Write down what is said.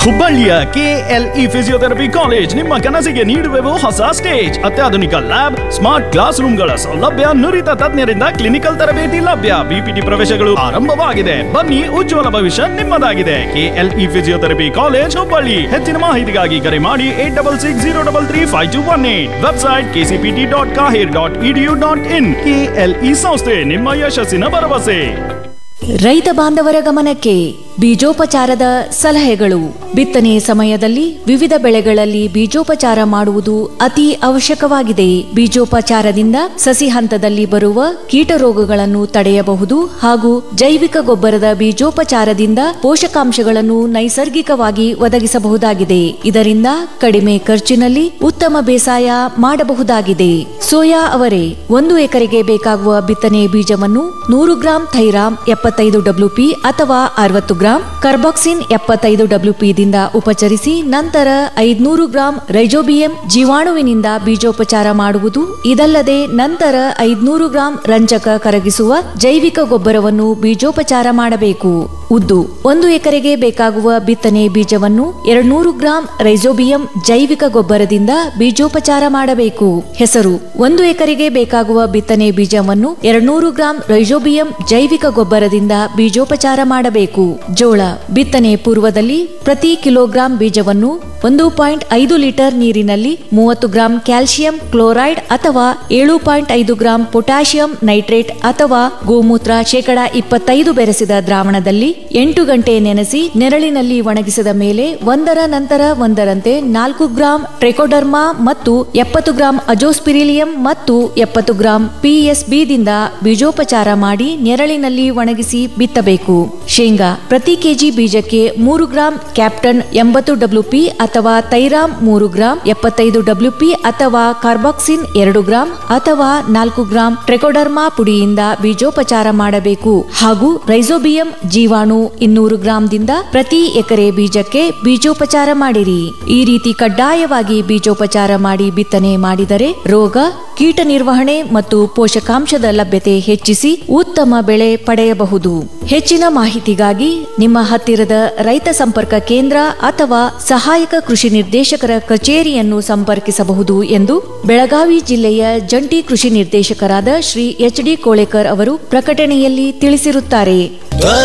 ಹುಬ್ಬಳ್ಳಿಯ KLE physiotherapy college ನಿಮ್ಮ ಕನಸಿಗೆ ನೀಡುವೆವು ಹೊಸ ಸ್ಟೇಜ್ ಅತ್ಯಾಧುನಿಕ ಲ್ಯಾಬ್ ಸ್ಮಾರ್ಟ್ ಕ್ಲಾಸ್ ರೂಮ್ಗಳ ಸೌಲಭ್ಯ ನುರಿತ ತಜ್ಞರಿಂದ ಕ್ಲಿನಿಕಲ್ ತರಬೇತಿ ಲಭ್ಯ ಬಿಪಿಟಿ ಪ್ರವೇಶಗಳು ಆರಂಭವಾಗಿದೆ ಬನ್ನಿ ಉಜ್ವಲ ಭವಿಷ್ಯ ನಿಮ್ಮದಾಗಿದೆ ಕೆಎಲ್ಇ ಫಿಸಿಯೋಥೆರಪಿ ಕಾಲೇಜ್ ಹುಬ್ಬಳ್ಳಿ ಹೆಚ್ಚಿನ ಮಾಹಿತಿಗಾಗಿ ಕರೆ ಮಾಡಿ eight double six zero double three five two one eight website KCPT dot KAHER dot EDU dot in KLE ಸಂಸ್ಥೆ ನಿಮ್ಮ ಯಶಸ್ಸಿನ ಭರವಸೆ ರೈತ ಬಾಂಧವರ ಗಮನಕ್ಕೆ ಬೀಜೋಪಚಾರದ ಸಲಹೆಗಳು ಬಿತ್ತನೆ ಸಮಯದಲ್ಲಿ ವಿವಿಧ ಬೆಳೆಗಳಲ್ಲಿ ಬೀಜೋಪಚಾರ ಮಾಡುವುದು ಅತಿ ಅವಶ್ಯಕವಾಗಿದೆ ಬೀಜೋಪಚಾರದಿಂದ ಸಸಿ ಹಂತದಲ್ಲಿ ಬರುವ ಕೀಟರೋಗಗಳನ್ನು ತಡೆಯಬಹುದು ಹಾಗೂ ಜೈವಿಕ ಗೊಬ್ಬರದ ಬೀಜೋಪಚಾರದಿಂದ ಪೋಷಕಾಂಶಗಳನ್ನು ನೈಸರ್ಗಿಕವಾಗಿ ಒದಗಿಸಬಹುದಾಗಿದೆ ಇದರಿಂದ ಕಡಿಮೆ ಖರ್ಚಿನಲ್ಲಿ ಉತ್ತಮ ಬೇಸಾಯ ಮಾಡಬಹುದಾಗಿದೆ ಸೋಯಾ ಅವರೇ ಒಂದು ಎಕರೆಗೆ ಬೇಕಾಗುವ ಬಿತ್ತನೆ ಬೀಜವನ್ನು ನೂರು ಗ್ರಾಂ ಥೈರಾಮ್ ಎಪ್ಪತ್ತೈದು ಡಬ್ಲ್ಯೂಪಿ ಅಥವಾ ಅರವತ್ತು ಗ್ರಾಂ ಕಾರ್ಬಾಕ್ಸಿನ್ ಎಪ್ಪತ್ತೈದು ಡಬ್ಲ್ಯೂಪಿ ದಿಂದ ಉಪಚರಿಸಿ ನಂತರ ಐದ್ನೂರು ಗ್ರಾಂ ರೈಜೋಬಿಯಂ ಜೀವಾಣುವಿನಿಂದ ಬೀಜೋಪಚಾರ ಮಾಡುವುದು ಇದಲ್ಲದೆ ನಂತರ ಐದ್ನೂರು ಗ್ರಾಂ ರಂಜಕ ಕರಗಿಸುವ ಜೈವಿಕ ಗೊಬ್ಬರವನ್ನು ಬೀಜೋಪಚಾರ ಮಾಡಬೇಕು ಉದ್ದು ಒಂದು ಎಕರೆಗೆ ಬೇಕಾಗುವ ಬಿತ್ತನೆ ಬೀಜವನ್ನು ಎರಡ್ನೂರು ಗ್ರಾಂ ರೈಜೋಬಿಯಂ ಜೈವಿಕ ಗೊಬ್ಬರದಿಂದ ಬೀಜೋಪಚಾರ ಮಾಡಬೇಕು ಹೆಸರು ಒಂದು ಎಕರೆಗೆ ಬೇಕಾಗುವ ಬಿತ್ತನೆ ಬೀಜವನ್ನು ಎರಡ್ನೂರು ಗ್ರಾಂ ರೈಜೋಬಿಯಂ ಜೈವಿಕ ಗೊಬ್ಬರದಿಂದ ಬೀಜೋಪಚಾರ ಮಾಡಬೇಕು ಜೋಳ ಬಿತ್ತನೆ ಪೂರ್ವದಲ್ಲಿ ಪ್ರತಿ ಕಿಲೋಗ್ರಾಂ ಬೀಜವನ್ನು ಒಂದು ಪಾಯಿಂಟ್ ಐದು ಲೀಟರ್ ನೀರಿನಲ್ಲಿ ಮೂವತ್ತು ಗ್ರಾಂ ಕ್ಯಾಲ್ಸಿಯಂ ಕ್ಲೋರೈಡ್ ಅಥವಾ ಏಳು ಪಾಯಿಂಟ್ ಐದು ಗ್ರಾಂ ಪೊಟ್ಯಾಷಿಯಂ ನೈಟ್ರೇಟ್ ಅಥವಾ ಗೋಮೂತ್ರ ಶೇಕಡ ಇಪ್ಪತ್ತೈದು ಬೆರೆಸಿದ ದ್ರಾವಣದಲ್ಲಿ ಎಂಟು ಗಂಟೆ ನೆನೆಸಿ ನೆರಳಿನಲ್ಲಿ ಒಣಗಿಸಿದ ಮೇಲೆ ಒಂದರ ನಂತರ ಒಂದರಂತೆ ನಾಲ್ಕು ಗ್ರಾಂ ಟ್ರೆಕೋಡರ್ಮಾ ಮತ್ತು ಎಪ್ಪತ್ತು ಗ್ರಾಂ ಅಜೋಸ್ಪಿರಿಲಿಯಂ ಮತ್ತು ಎಪ್ಪತ್ತು ಗ್ರಾಂ ಪಿಎಸ್ಬಿ ದಿಂದ ಬೀಜೋಪಚಾರ ಮಾಡಿ ನೆರಳಿನಲ್ಲಿ ಒಣಗಿಸಿ ಬಿತ್ತಬೇಕು ಶೇಂಗಾ ಪ್ರತಿ ಕೆಜಿ ಬೀಜಕ್ಕೆ ಮೂರು ಗ್ರಾಂ ಕ್ಯಾಪ್ಟನ್ ಎಂಬತ್ತು ಡಬ್ಲ್ಯೂಪಿ ಅಥವಾ ತೈರಾಮ್ ಮೂರು ಗ್ರಾಂ ಎಪ್ಪತ್ತೈದು ಡಬ್ಲ್ಯೂಪಿ ಅಥವಾ ಕಾರ್ಬಾಕ್ಸಿನ್ ಎರಡು ಗ್ರಾಂ ಅಥವಾ ನಾಲ್ಕು ಗ್ರಾಂ ಟ್ರೆಕೋಡರ್ಮಾ ಪುಡಿಯಿಂದ ಬೀಜೋಪಚಾರ ಮಾಡಬೇಕು ಹಾಗೂ ರೈಸೋಬಿಯಂ ಜೀವಾಣು ಇನ್ನೂರು ಗ್ರಾಂದಿಂದ ಪ್ರತಿ ಎಕರೆ ಬೀಜಕ್ಕೆ ಬೀಜೋಪಚಾರ ಮಾಡಿರಿ ಈ ರೀತಿ ಕಡ್ಡಾಯವಾಗಿ ಬೀಜೋಪಚಾರ ಮಾಡಿ ಬಿತ್ತನೆ ಮಾಡಿದರೆ ರೋಗ ಕೀಟ ನಿರ್ವಹಣೆ ಮತ್ತು ಪೋಷಕಾಂಶದ ಲಭ್ಯತೆ ಹೆಚ್ಚಿಸಿ ಉತ್ತಮ ಬೆಳೆ ಪಡೆಯಬಹುದು ಹೆಚ್ಚಿನ ಮಾಹಿತಿಗಾಗಿ ನಿಮ್ಮ ಹತ್ತಿರದ ರೈತ ಸಂಪರ್ಕ ಕೇಂದ್ರ ಅಥವಾ ಸಹಾಯಕ ಕೃಷಿ ನಿರ್ದೇಶಕರ ಕಚೇರಿಯನ್ನು ಸಂಪರ್ಕಿಸಬಹುದು ಎಂದು ಬೆಳಗಾವಿ ಜಿಲ್ಲೆಯ ಜಂಟಿ ಕೃಷಿ ನಿರ್ದೇಶಕರಾದ ಶ್ರೀ ಎಚ್ ಡಿ ಕೋಳೇಕರ್ ಅವರು ಪ್ರಕಟಣೆಯಲ್ಲಿ ತಿಳಿಸಿರುತ್ತಾರೆ